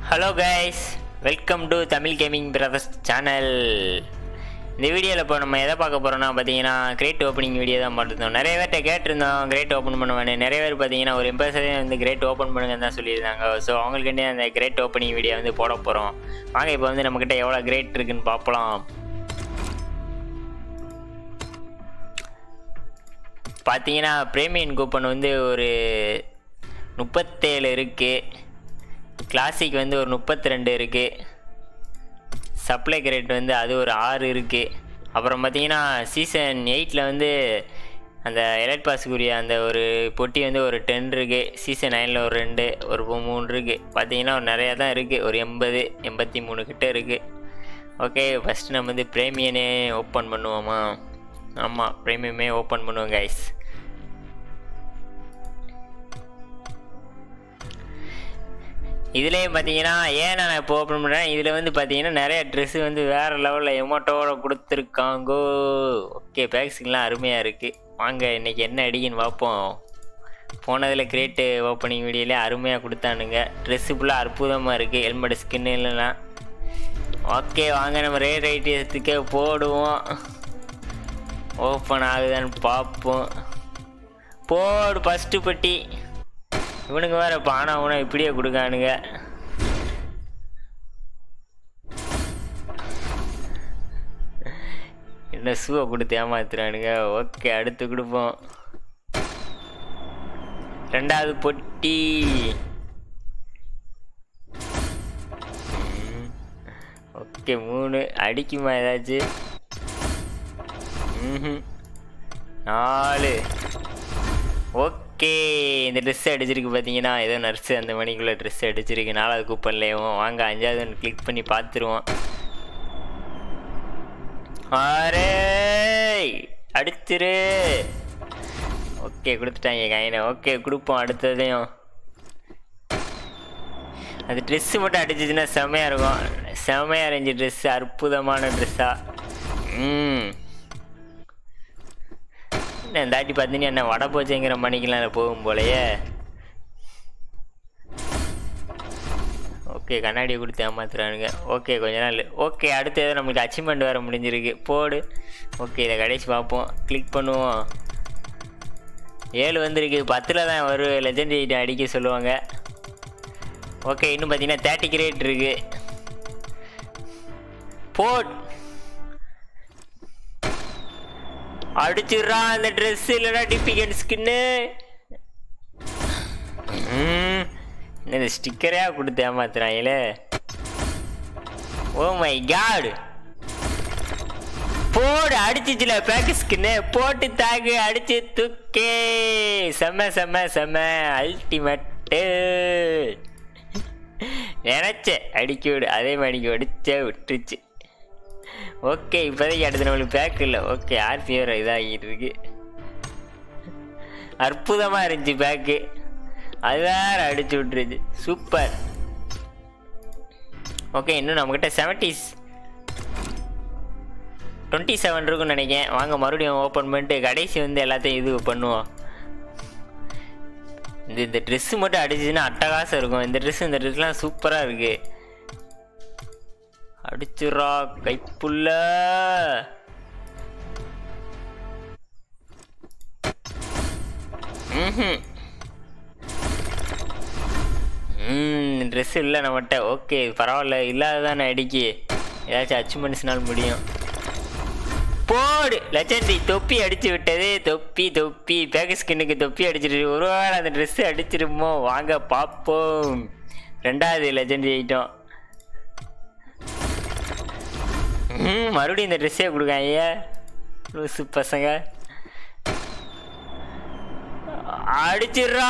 Hello guys welcome to Tamil gaming brothers channel இந்த வீடியோவில் இப்போ நம்ம எதை பார்க்க போகிறோம்னா பார்த்தீங்கன்னா கிரேட் ஓப்பனிங் வீடியோ தான் பார்த்துருந்தோம் நிறைய பேர்கிட்ட கேட்டிருந்தோம் கிரேட் ஓப்பன் பண்ணுவேன்னு நிறைய பேர் பார்த்தீங்கன்னா ஒரு எண்பது சதவீதம் வந்து கிரேட் ஓப்பன் பண்ணுங்கன்னு தான் சொல்லியிருந்தாங்க ஸோ அவங்களுக்குண்டே அந்த கிரேட் ஓப்பனிங் வீடியோ வந்து போட போகிறோம் வாங்க இப்போ வந்து நம்மக்கிட்ட எவ்வளோ கிரேட் இருக்குன்னு பார்க்கலாம் பார்த்தீங்கன்னா பிரேமியன் கூப்பன் வந்து ஒரு முப்பத்தேழு இருக்குது கிளாசிக் வந்து ஒரு முப்பத்தி ரெண்டு இருக்குது சப்ளை கிரேட் வந்து அது ஒரு ஆறு இருக்குது அப்புறம் பார்த்தீங்கன்னா சீசன் எயிட்டில் வந்து அந்த எலைட் பாஸுக்குரிய அந்த ஒரு பொட்டி வந்து ஒரு டென் இருக்குது சீசன் நைனில் ஒரு ரெண்டு ஒரு மூணு இருக்குது பார்த்தீங்கன்னா ஒரு நிறையா தான் இருக்குது ஒரு எண்பது எண்பத்தி மூணு கிட்ட இருக்குது ஓகே ஃபஸ்ட்டு நம்ம வந்து பிரேமியனே ஓப்பன் பண்ணுவோமா ஆமாம் ப்ரீமியமே ஓப்பன் பண்ணுவோம் கைஸ் இதுலேயே பார்த்தீங்கன்னா ஏன் நான் இப்போ ஓப்பன் பண்ணுறேன் இதில் வந்து பார்த்தீங்கன்னா நிறைய ட்ரெஸ்ஸு வந்து வேறு லெவலில் எமோட்டோட கொடுத்துருக்காங்கோ ஓகே பேக்ஸுக்கெலாம் அருமையாக இருக்குது வாங்க இன்றைக்கி என்ன அடிக்குன்னு பார்ப்போம் போனதில் கிரேட்டு ஓப்பனிங் வீடியோலே அருமையாக கொடுத்தானுங்க ட்ரெஸ்ஸு ஃபுல்லாக அற்புதமாக இருக்குது ஹெல்மெட் ஸ்கின்னு இல்லைனா ஓகே வாங்க நம்ம ரேட் ஐட்டியத்துக்கே போடுவோம் ஓப்பன் ஆகுதான்னு பார்ப்போம் போடு ஃபஸ்ட்டு பெட்டி இவனுங்க வேற பானா உன இப்படியே கொடுக்கானுங்க என்ன ஷூவை கொடுத்து ஏமாத்துறானுங்க ஓகே அடுத்து கொடுப்போம் ரெண்டாவது பொட்டி ஓகே மூணு அடிக்குமா ஏதாச்சும் ம்ஹும். நாலு ஓகே இந்த ட்ரெஸ் அடிச்சிருக்கு பார்த்தீங்கன்னா ஏதோ நர்ஸு அந்த மணிக்குள்ளே ட்ரெஸ் அடிச்சிருக்கு நாலாவது கூப்பன்லேயும் வாங்க அஞ்சாவது ஒன்று கிளிக் பண்ணி பார்த்துருவோம் ஆரே அடிச்சிரு ஓகே கொடுத்துட்டாங்க கையில ஓகே கொடுப்போம் அடுத்ததையும் அது ட்ரெஸ்ஸு மட்டும் அடிச்சிச்சுன்னா செமையாக இருக்கும் செமையாக இருந்துச்சு ட்ரெஸ்ஸு அற்புதமான ட்ரெஸ்ஸாக ம் என்ன தாட்டி பார்த்தீங்கன்னா என்ன வடை போச்சுங்கிற மணிக்கெல்லாம் போகும் போலயே ஓகே கண்ணாடியை கொடுத்து ஏமாத்துறானுங்க ஓகே கொஞ்ச நாள் ஓகே அடுத்து ஏதோ நம்மளுக்கு அச்சீவ்மெண்ட் வேறு முடிஞ்சிருக்கு போடு ஓகே இதை கடைசி பார்ப்போம் கிளிக் பண்ணுவோம் ஏழு வந்திருக்கு பத்தில் தான் ஒரு லெஜெண்ட் எயிட் அடிக்க சொல்லுவாங்க ஓகே இன்னும் பார்த்தீங்கன்னா தேர்ட்டி கிரேட் இருக்கு போட் அடிச்சிடுறான் அந்த ட்ரெஸ் இல்லைனா டிபிகன் ஸ்கின்னு இந்த ஸ்டிக்கரே கொடுத்து ஏமாத்துறாங்களே ஓ மை காட் போடு அடிச்சிச்சுல பேக்கு ஸ்கின்னு போட்டு தாக்கு அடிச்சு தூக்கே செம்ம செம்ம செம்ம அல்டிமேட்டு நினைச்சேன் அடிக்க விடு அதே மாதிரி அடிச்சே விட்டுருச்சு ஓகே இப்போதைக்கு அடுத்து நம்மளுக்கு பேக் இல்லை ஓகே ஆர்பி வேறு இதாகிட்டு இருக்கு அற்புதமாக இருந்துச்சு பேக்கு அது வேறு அடிச்சு விட்டுருச்சு சூப்பர் ஓகே இன்னும் நம்மக்கிட்ட செவன்டிஸ் டுவெண்ட்டி செவன் இருக்குன்னு நினைக்கிறேன் வாங்க மறுபடியும் ஓப்பன் பண்ணிட்டு கடைசி வந்து எல்லாத்தையும் இது பண்ணுவோம் இந்த இந்த ட்ரெஸ்ஸு மட்டும் அடிச்சுன்னா அட்டகாசம் இருக்கும் இந்த ட்ரெஸ் இந்த ட்ரெஸ்லாம் சூப்பராக இருக்குது அடிச்சுரா கைப்புள்ள ட்ரெஸ் இல்லை நம்மகிட்ட ஓகே பரவாயில்ல இல்லாததானே அடிக்கி ஏதாச்சும் அச்சீவ்மெண்ட்ஸ்னால் முடியும் போடு லெஜண்டி தொப்பி அடிச்சு விட்டது தொப்பி தொப்பி பேக்க ஸ்கின்னுக்கு தொப்பி அடிச்சிட்டு ஒருவேளை அந்த ட்ரெஸ் அடிச்சிருமோ வாங்க பார்ப்போம் ரெண்டாவது லெஜண்டி ஐட்டம் ம் மறுபடியும் இந்த ட்ரெஸ்ஸே கொடுக்காங்க லூசு பசங்க அடிச்சிடுறா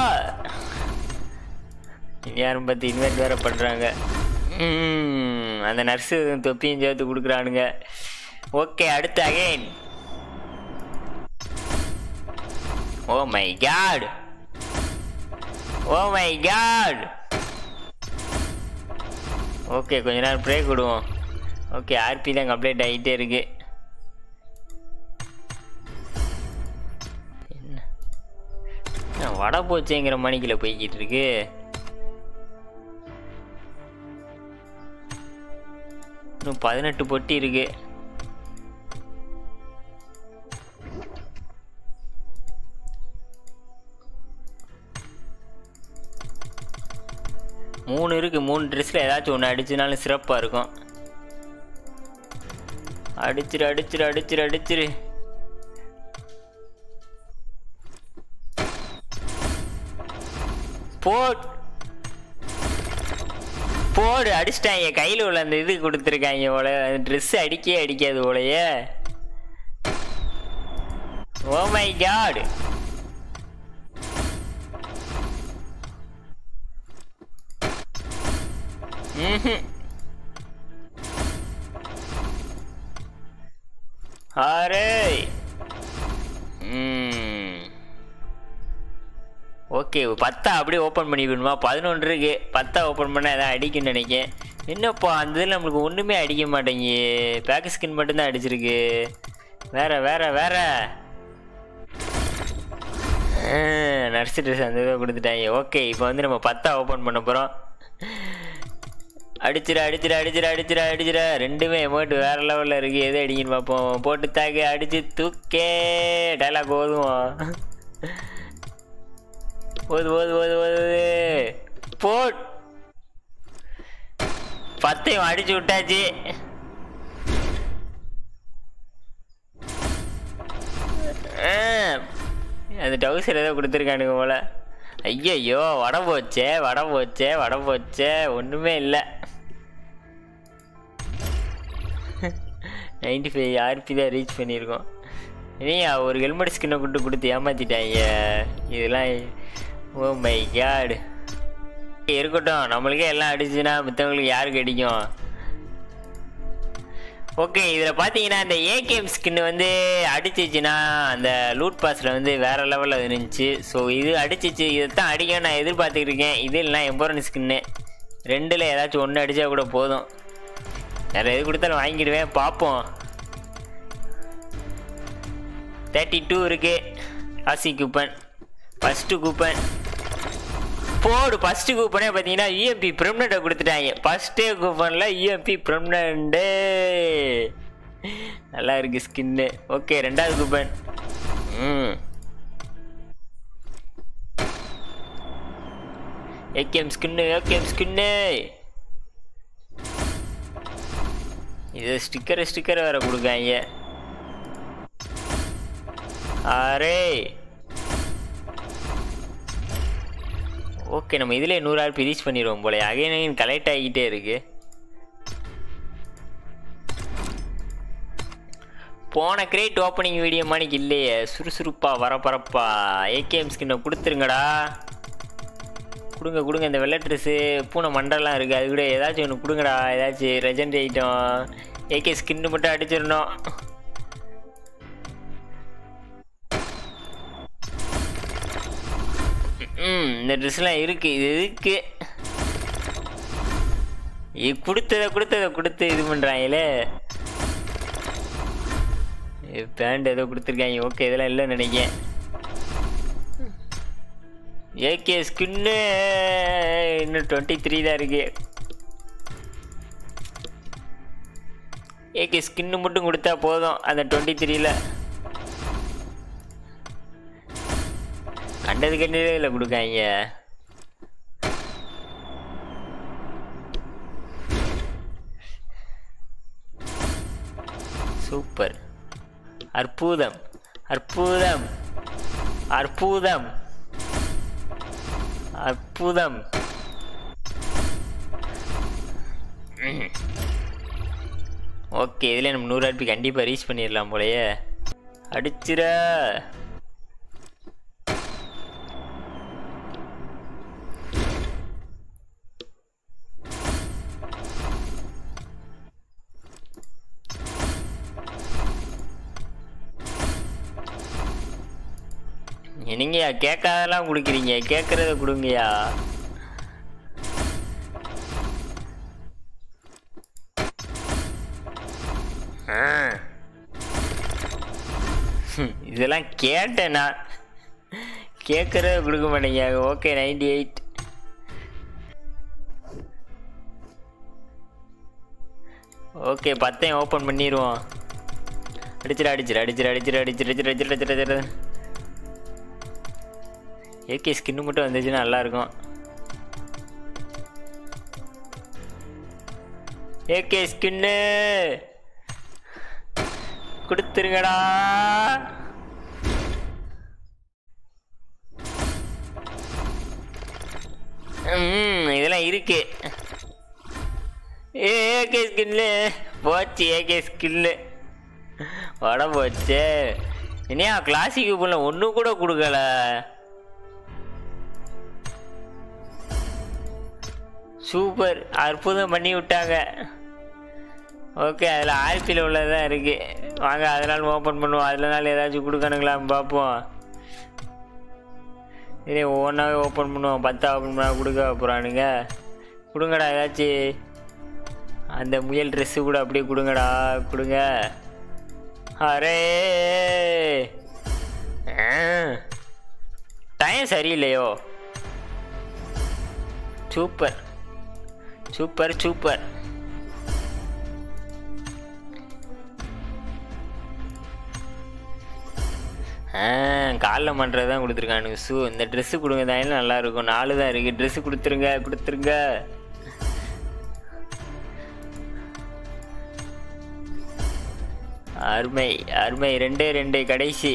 யாரும் பற்றி இன்வெர்ட் வேற பண்ணுறாங்க ம் அந்த நர்ஸு தொப்பியும் சேர்த்து கொடுக்குறானுங்க ஓகே அடுத்து again oh my god oh my god okay கொஞ்ச நேரம் பிரேக் விடுவோம் ஓகே ஆர்பி தான் கம்ப்ளீட் ஆகிட்டே இருக்கு என்ன வடை போச்சேங்கிற மணிக்கில் போய்கிட்டு இருக்கு இன்னும் பதினெட்டு பொட்டி இருக்கு மூணு இருக்கு மூணு ட்ரெஸ்ஸில் ஏதாச்சும் ஒன்று அடிச்சுனாலும் சிறப்பாக இருக்கும் அடிச்சிரு அடிச்சிரு அடிச்சிரு அடிச்சிரு போட் போடு அடிச்சிட்டாங்க கையில் உள்ள அந்த இது கொடுத்துருக்காங்க போல ட்ரெஸ் அடிக்கவே அடிக்காது போலயே ஓ மை காட் ம்ஹும் அரே ம் ஓகே பத்தா அப்படியே ஓப்பன் பண்ணி விடணுமா பதினொன்று இருக்கு பத்தா ஓப்பன் பண்ணால் எதாவது அடிக்குன்னு நினைக்கேன் என்னப்பா அந்த இதில் நம்மளுக்கு ஒன்றுமே அடிக்க மாட்டேங்கி பேக் ஸ்கின் மட்டும்தான் அடிச்சிருக்கு வேற வேற வேற நர்ஸ் ட்ரெஸ் அந்த இதை கொடுத்துட்டாங்க ஓகே இப்போ வந்து நம்ம பத்தா ஓப்பன் பண்ண போகிறோம் அடிச்சிட அடிச்சிட அடிச்சிட அடிச்சிட அடிச்சிட ரெண்டுமே எமௌண்ட் வேற லெவலில் இருக்குது எது அடிங்கன்னு பார்ப்போம் போட்டு தாக்கு அடிச்சு தூக்கே டைலாக் ஓதுவோம் ஓது ஓது ஓது ஓது போட் பத்தையும் அடிச்சு விட்டாச்சு ஆ, அந்த டவுசர் ஏதோ கொடுத்துருக்கானுங்க போல ஐயையோ வடை போச்சே வடை போச்சே வடை போச்சே ஒன்றுமே இல்லை நைன்டி ஃபைவ் ஆர்பி தான் ரீச் பண்ணியிருக்கோம் இனியா ஒரு ஹெல்மெட் ஸ்கின்னை கொண்டு கொடுத்து ஏமாத்திட்டாங்க இதெல்லாம் ஓ மை காட் இருக்கட்டும் நம்மளுக்கே எல்லாம் அடிச்சுன்னா மித்தவங்களுக்கு யாருக்கு அடிக்கும் ஓகே இதில் பார்த்தீங்கன்னா இந்த ஏகேஎம் ஸ்கின் வந்து அடிச்சிச்சுன்னா அந்த லூட் பாஸில் வந்து வேறு லெவலில் இருந்துச்சு ஸோ இது அடிச்சிச்சு இதைத்தான் அடிக்க நான் எதிர்பார்த்துக்கிட்டு இருக்கேன் இது இல்லைனா எம்போரன் ஸ்கின்னு ரெண்டில் ஏதாச்சும் ஒன்று அடித்தா கூட போதும் வேறு எது கொடுத்தாலும் வாங்கிடுவேன் பார்ப்போம் தேர்ட்டி டூ இருக்கு ராசி கூப்பன் ஃபஸ்ட்டு கூப்பன் போடு ஃபஸ்ட்டு கூப்பனே பார்த்தீங்கன்னா யூஎம்பி பெர்மனண்ட்டை கொடுத்துட்டாங்க ஃபஸ்ட்டே கூப்பனில் யூஎம்பி பெர்மனண்ட்டு நல்லா இருக்கு ஸ்கின்னு ஓகே ரெண்டாவது கூப்பன் ம் ஏகேஎம் ஸ்கின்னு ஏகேஎம் ஸ்கின்னு இது ஸ்டிக்கர் ஸ்டிக்கர் வேற கொடுக்காங்க அரே ஓகே நம்ம இதில் நூறு ஆர்பி ரீச் பண்ணிடுவோம் போல அகைன் அகைன் கலெக்ட் ஆகிக்கிட்டே இருக்கு போன கிரேட் ஓப்பனிங் வீடியோ மாணிக்கு இல்லையே சுறுசுறுப்பா வரப்பரப்பா ஏகேஎம் ஸ்கின்னை கொடுத்துருங்கடா கொடுங்க கொடுங்க இந்த வெள்ளை ட்ரெஸ்ஸு பூனை மண்டெல்லாம் இருக்குது அது கூட ஏதாச்சும் ஒன்று கொடுங்கடா ஏதாச்சும் ரெஜெண்ட் ஐட்டம் ஏகே ஸ்கின்னு மட்டும் அடிச்சிடணும் ம் இந்த ட்ரெஸ்லாம் இருக்குது இது இருக்கு இது கொடுத்ததை கொடுத்ததை கொடுத்து இது பண்ணுறாங்களே பேண்ட் ஏதோ கொடுத்துருக்காங்க ஓகே இதெல்லாம் இல்லைன்னு நினைக்கிறேன் ஏகே ஸ்கின்னு இன்னும் டுவெண்ட்டி த்ரீ தான் இருக்கு ஏகே ஸ்கின்னு மட்டும் கொடுத்தா போதும் அந்த டுவெண்ட்டி த்ரீல கண்டது கண்டதே இல்லை கொடுக்காங்க சூப்பர் அற்புதம் அற்புதம் அற்புதம் அற்புதம் ஓகே இதில் நம்ம நூறு ஆர்பி கண்டிப்பாக ரீச் பண்ணிடலாம் போலயே அடிச்சிட என்னங்கய்யா கேட்காதெல்லாம் கொடுக்குறீங்க கேட்குறத கொடுங்கய்யா ஆ. ஹம், இதெல்லாம் கேட்டேனா கேட்குறத கொடுக்க மாட்டேங்க ஓகே நைன்டி எயிட் ஓகே பத்தையும் ஓப்பன் பண்ணிடுவோம் அடிச்சிரு அடிச்சிரு அடிச்சிரு அடிச்சிரு அடிச்சிரு அடிச்சிரு அடிச்சிரு அடிச்சிரு அடிச்சிரு ஏகே ஸ்கின்னு மட்டும் வந்துச்சுன்னா நல்லாயிருக்கும் ஏகே ஸ்கின்னு கொடுத்துருங்கடா ம் இதெல்லாம் இருக்கு ஏகே ஸ்கின்னு போச்சு ஏகே ஸ்கின்னு வட போச்சு என்னையா கிளாசிக்கு போல ஒன்று கூட கொடுக்கல சூப்பர் அற்புதம் பண்ணி விட்டாங்க ஓகே அதில் ஆர்பியில் உள்ளதான் இருக்குது வாங்க அதனால ஓப்பன் பண்ணுவோம் அதனால ஏதாச்சும் கொடுக்கணுங்களான்னு பார்ப்போம் இதே ஒவ்வொன்றாவே ஓப்பன் பண்ணுவோம் பத்தா ஓப்பன் பண்ணால் கொடுக்க போகிறானுங்க கொடுங்கடா ஏதாச்சும் அந்த முயல் ட்ரெஸ்ஸு கூட அப்படியே கொடுங்கடா கொடுங்க அரே டைம் சரியில்லையோ சூப்பர் சூப்பர் சூப்பர் ஆ காலில் பண்ணுறது தான் கொடுத்துருக்கானுங்க ஷூ இந்த ட்ரெஸ்ஸு கொடுங்க தான் நல்லா இருக்கும் நாலு தான் இருக்குது ட்ரெஸ்ஸு கொடுத்துருங்க கொடுத்துருங்க அருமை அருமை ரெண்டே ரெண்டு கடைசி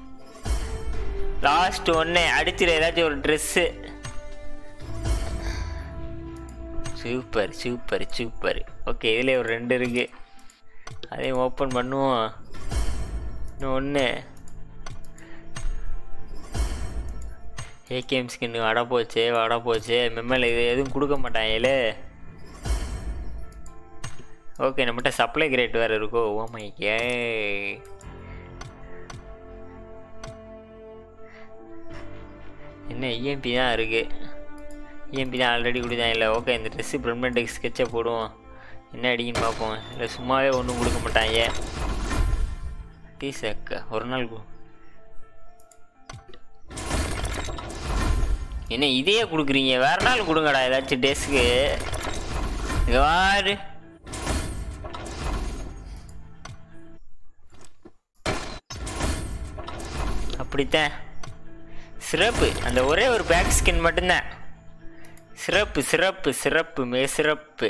லாஸ்ட் ஒன்று அடிச்சிரு ஏதாச்சும் ஒரு dress super super super okay இதில் ஒரு ரெண்டு இருக்கு அதையும் ஓப்பன் பண்ணுவோம் இன்னும் ஒன்று ஏகேஎம் ஸ்கின் வட போச்சு வட போச்சு மெம்மல் இது எதுவும் கொடுக்க மாட்டாங்களே ஓகே நம்மகிட்ட சப்ளை கிரேட் வேறு இருக்கோ ஓ மை கே என்ன இஎம்பி தான் இருக்குது இஎம்பி தான் ஆல்ரெடி கொடுத்தான் இல்லை ஓகே இந்த ட்ரெஸ்ஸு பெர்மனெண்ட் ஸ்கெட்சை போடுவோம் என்ன அடிக்குன்னு பார்ப்போம் இல்லை சும்மாவே ஒன்றும் கொடுக்க மாட்டாங்க டீ சக்க ஒரு நாள் கு- என்ன இதையே கொடுக்குறீங்க வேற நாள் கொடுங்கடா ஏதாச்சும் டேஸ்க்கு இங்க வாரு அப்படித்தான் சிறப்பு அந்த ஒரே ஒரு பேக் ஸ்கின் மட்டும்தான் சிறப்பு சிறப்பு சிறப்பு மே சிறப்பு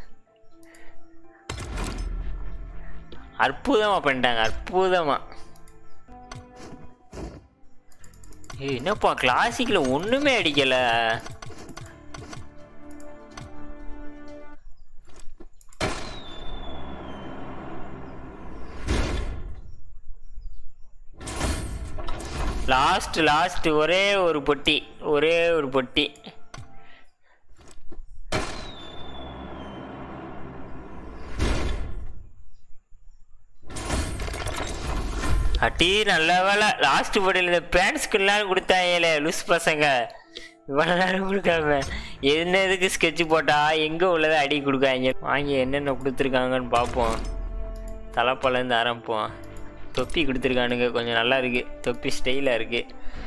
அற்புதமா பண்ணிட்டாங்க அற்புதமா ஏய் என்னப்பா கிளாசிக்ல ஒண்ணுமே அடிக்கல லாஸ்ட் லாஸ்ட் ஒரே ஒரு பொட்டி ஒரே ஒரு பொட்டி அட்டி நல்ல வேலை லாஸ்ட் பொட்டியில் இந்த பேண்ட் ஸ்கின்லாம் கொடுத்தாங்களே லூஸ் பசங்க இவ்வளோ நேரம் கொடுக்காம என்ன எதுக்கு ஸ்கெட்ச் போட்டா எங்கே உள்ளதை அடி கொடுக்காங்க வாங்கி என்னென்ன கொடுத்துருக்காங்கன்னு பார்ப்போம் தலைப்பலேருந்து ஆரம்பிப்போம் தொப்பி கொடுத்துருக்கானுங்க கொஞ்சம் நல்லா இருக்கு தொப்பி ஸ்டைலாக இருக்கு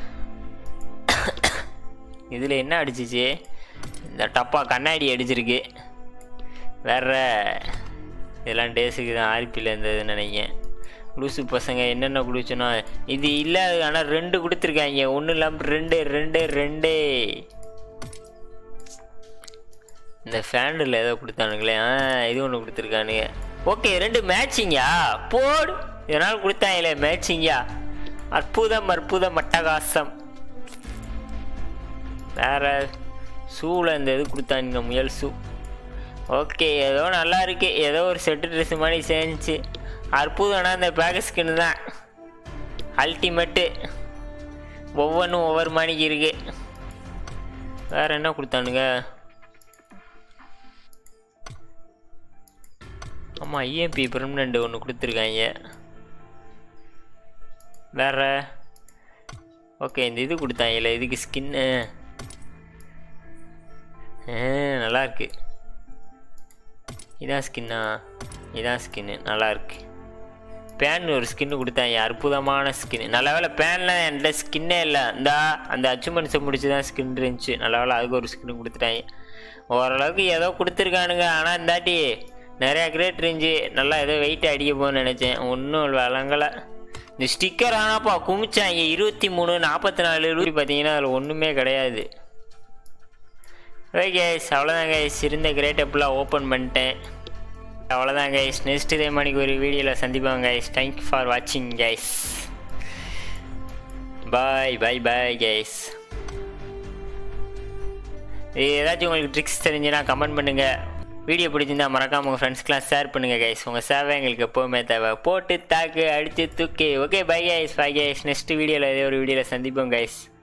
இதில் என்ன அடிச்சிச்சு இந்த டப்பா கண்ணாடி அடிச்சிருக்கு வேற இதெல்லாம் டேஸுக்கு தான் ஆர்பியில் இருந்ததுன்னு நினைக்கிறேன் லூசு பசங்க என்னென்ன குடிச்சோன்னா இது இல்லை ஆனால் ரெண்டு கொடுத்துருக்காங்க ஒன்றும் இல்லாமல் ரெண்டு ரெண்டு ரெண்டு இந்த ஃபேண்டில் ஏதோ கொடுத்தானுங்களே ஆ இது ஒன்று கொடுத்துருக்கானுங்க ஓகே ரெண்டு மேட்சிங்கா போடு இதனால் கொடுத்தாங்களே மேட்சிங்கா அற்புதம் அற்புதம் அட்டகாசம் வேற ஷூவில் இந்த இது கொடுத்தானுங்க முயல் ஷூ ஓகே ஏதோ நல்லா இருக்கு ஏதோ ஒரு செட்டு ட்ரெஸ் மாதிரி சேர்ந்துச்சு அற்புதம்னா இந்த பேக் ஸ்கின் தான் அல்டிமேட்டு ஒவ்வொன்றும் ஒவ்வொரு மணிக்கு இருக்கு வேற என்ன கொடுத்தானுங்க ஆமாம் இஎம்பி பெர்மனண்ட் ஒன்று கொடுத்துருக்காங்க வேற ஓகே இந்த இது கொடுத்தாங்கல்ல இதுக்கு ஸ்கின்னு நல்லா இருக்கு இதான் ஸ்கின்னா இதான் ஸ்கின்னு நல்லா இருக்கு பேன் ஒரு ஸ்கின்னு கொடுத்தாங்க அற்புதமான ஸ்கின் நல்ல வேலை பேனில் என்கிட்ட ஸ்கின்னே இல்லை இந்த அந்த அச்சுமன்ஸை முடிச்சு தான் ஸ்கின் இருந்துச்சு நல்ல வேலை அதுக்கு ஒரு ஸ்கின்னு கொடுத்துட்டாங்க ஓரளவுக்கு ஏதோ கொடுத்துருக்கானுங்க ஆனால் இந்தாட்டி நிறையா கிரேட் இருந்துச்சு நல்லா ஏதோ வெயிட் அடிக்க போகணும்னு நினச்சேன் ஒன்றும் வழங்கலை இந்த ஸ்டிக்கர் ஆனாப்பா குமிச்சாங்க இருபத்தி மூணு நாற்பத்தி நாலு ரூபி பார்த்தீங்கன்னா அதில் ஒன்றுமே கிடையாது ஓகே கைஸ் அவ்வளோதான் கைஸ் இருந்த கிரேட் ஃபுல்லாக ஓப்பன் பண்ணிட்டேன் அவ்வளோதான் கைஸ் நெக்ஸ்ட் இதே மாதிரி ஒரு வீடியோவில் சந்திப்பாங்க கைஸ் தேங்க்யூ ஃபார் வாட்சிங் guys bye bye bye guys இது ஏதாச்சும் உங்களுக்கு ட்ரிக்ஸ் தெரிஞ்சுன்னா கமெண்ட் பண்ணுங்கள் வீடியோ பிடிச்சிருந்தா மறக்காம உங்கள் ஃப்ரெண்ட்ஸ்க்கெலாம் ஷேர் பண்ணுங்கள் கைஸ் உங்கள் சேவை எங்களுக்கு எப்போவுமே தேவை போட்டு தாக்கு அடித்து தூக்கி okay bye guys bye guys next வீடியோவில் ஏதோ ஒரு வீடியோவில் சந்திப்போம் கைஸ்